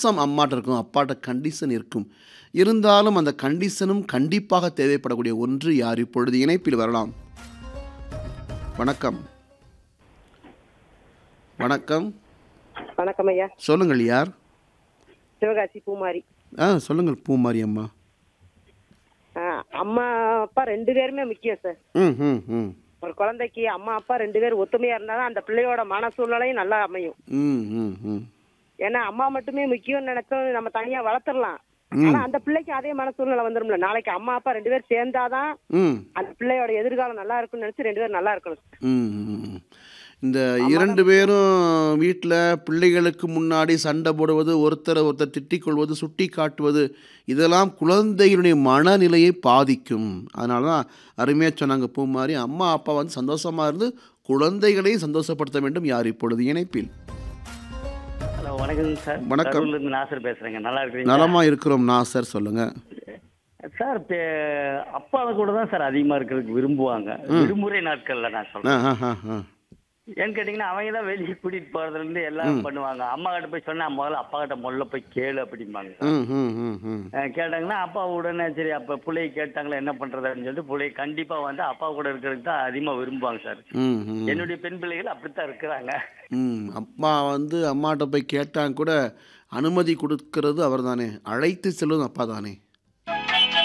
பாசம் அம்மாட்ட இருக்கும் அப்பாட்ட கண்டிஷன் இருக்கும் இருந்தாலும் அந்த கண்டிஷனும் கண்டிப்பாக தேவைப்படக்கூடிய ஒன்று யார் இப்பொழுது இணைப்பில் வரலாம் வணக்கம் வணக்கம் வணக்கம் ஐயா சொல்லுங்கள் யார் சிவகாசி பூமாரி ஆ சொல்லுங்கள் பூமாரி அம்மா ஆ, அம்மா அப்பா ரெண்டு பேருமே முக்கியம் சார் ம் ம் ம் ஒரு குழந்தைக்கு அம்மா அப்பா ரெண்டு பேரும் ஒத்துமையா இருந்தாதான் அந்த பிள்ளையோட மன சூழ்நிலையும் நல்லா அமையும் ம் ம் ம் ஏன்னா அம்மா மட்டுமே முக்கியம்னு நினைச்சோம் நம்ம தனியா வளர்த்துடலாம் ஆனா அந்த பிள்ளைக்கு அதே மன சூழ்நிலை வந்துரும்ல நாளைக்கு அம்மா அப்பா ரெண்டு பேரும் சேர்ந்தாதான் ம் அந்த பிள்ளையோட எதிர்காலம் நல்லா இருக்கும்னு நினைச்சு ரெண்டு பேரும் நல்லா இருக்கணும் ம், ம். இந்த இரண்டு பேரும் வீட்டில் பிள்ளைகளுக்கு முன்னாடி சண்டை போடுவது ஒருத்தரை ஒருத்தர் திட்டிக் கொள்வது சுட்டி காட்டுவது இதெல்லாம் குழந்தைகளுடைய மனநிலையை பாதிக்கும் அதனால தான் அருமையாக சொன்னாங்க பூ மாதிரி அம்மா அப்பா வந்து சந்தோஷமாக இருந்து குழந்தைகளையும் சந்தோஷப்படுத்த வேண்டும் யார் இப்பொழுது இணைப்பில் ஹலோ வணக்கம் சார் வணக்கம். கரூர்ல இருந்து நாசர் பேசுறேங்க நல்லா இருக்கிறீங்க நலமாக இருக்கிறோம் நான் சார் சொல்லுங்கள் சார் பே- அப்பாவை கூட தான் சார் அதிகமா இருக்கிறதுக்கு விரும்புவாங்க விடுமுறை நாட்கள்ல நான் ஆ சொல்றேன் ஆ ஆ ஆ ஏன்னு கேட்டீங்கன்னா அவங்க தான் வெளியே கூட்டிட்டு போறதுல இருந்து எல்லாம் பண்ணுவாங்க அம்மா கிட்ட போய் சொன்னா முதல்ல அப்பா கிட்ட முதல்ல போய் கேளு அப்படிம்பாங்க ம் ம் ம் ம் அஹ் கேட்டாங்கன்னா அப்பா உடனே சரி அப்ப பிள்ளைய கேட்டாங்களா என்ன பண்றது அப்படின்னு சொல்லிட்டு பிள்ளை கண்டிப்பா வந்து அப்பா கூட இருக்கிறதுக்கு தான் அதிகமா விரும்புவாங்க சார் ம் ம் என்னுடைய பெண் பிள்ளைகள் அப்படித்தான் இருக்கிறாங்க ம் அப்பா வந்து அம்மாட்ட போய் கேட்டாங்க கூட அனுமதி கொடுக்கறது அவர் தானே அழைத்து செல்வது அப்பா தானே